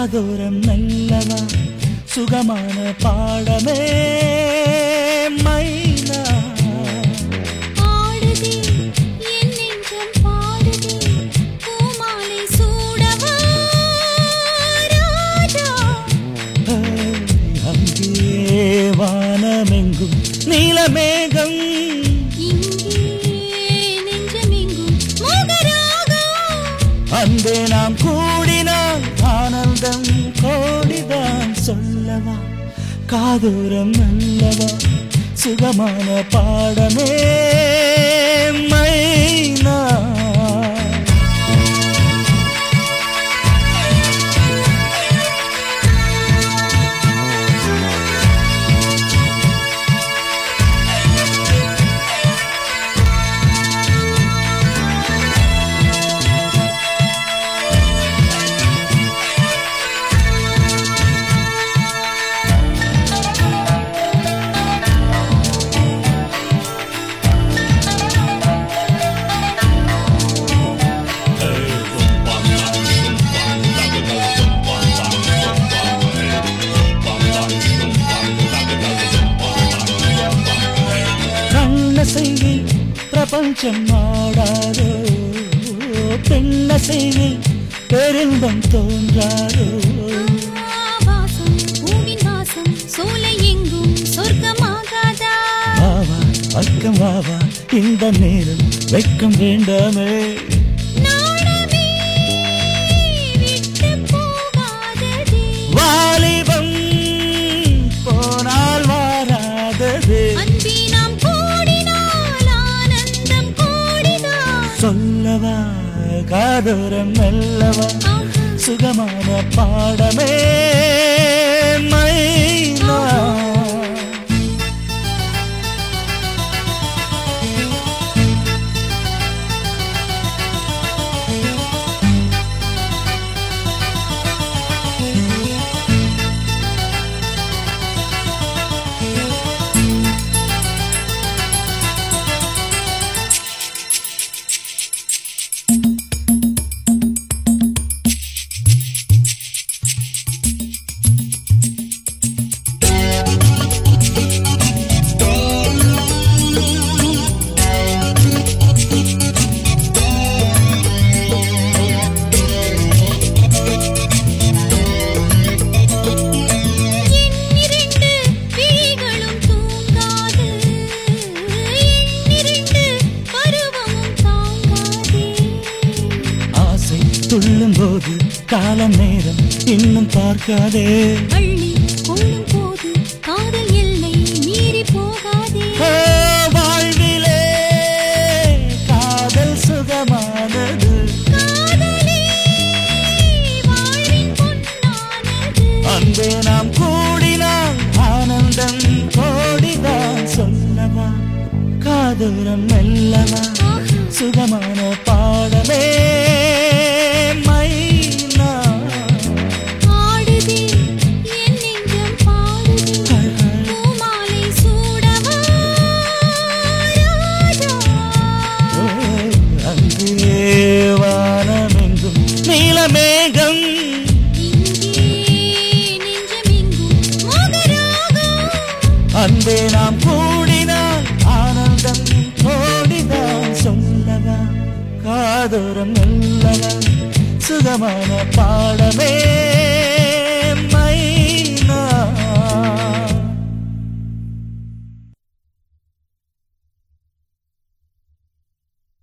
காதோரம் நல்லவா சுகமான பாடமே மைனா ஆடுதே என் நெஞ்சம் பாடுதே பூமாலை சூடவா ராஜா அங்கே வானமெங்கும் நீலமேகம் இங்கே நெஞ்சமெங்கும் மோகராகம் அன்பே நாம் கூடினால் ஆனந்தம் கோடிதான் சொல்லவா காதோரம் நல்லவா சுகமான பாடமே மைனா கண்ண செய்தி பிரபஞ்சம் ஆடாதோ பெண்ண செய்தி பெருந்தம் தோன்றாதோ வாசம் பூவின் வாசம் சோலை எங்கும் சொர்க்கமாகாதா வாவா பக்கம் வாவா இந்த நேரம் வெட்கம் வேண்டாமே நாணமே விட்டு போகாததே வாலிபம் போனால் வாராதது அன்பே நாம் கூடினால் ஆனந்தம் கூடிதான் சொல்லவா காதோரம் நல்லவா ஆஹா சுகமான பாடமே மைனா எண்ணிரண்டு விழிகளும் தூங்காது எண்ணிரண்டு பருவமும் தாங்காதே ஆசை துள்ளும் போது காலம் நேரம் இன்னும் பார்க்காதே அள்ளி கொள்ளும் போது காதல் எல்லை மீறி போகாதே ஓ, வாழ்விலே காதல் சுகமானது காதலே வாழ்வின் பொன்னானது அன்பே நாம் கூடினால் ஆனந்தம் கோடிதான் சொல்லவா காதூரம் மெல்லவா ஆஹா சுகமான பாடமே மைனா ஆடுதே என் நெஞ்சம் பாடுதே பூமாலை சூடவா ராஜா ஓ, அங்கே வானமெங்கும் நீலமேகம் இங்கே நெஞ்சமெங்கும் மோகராகம் அன்பே நாம் கூடினால் ஆனந்தம் கோடிதான் சொல்லவா காதோரம் நல்லவா சுகமான பாடமே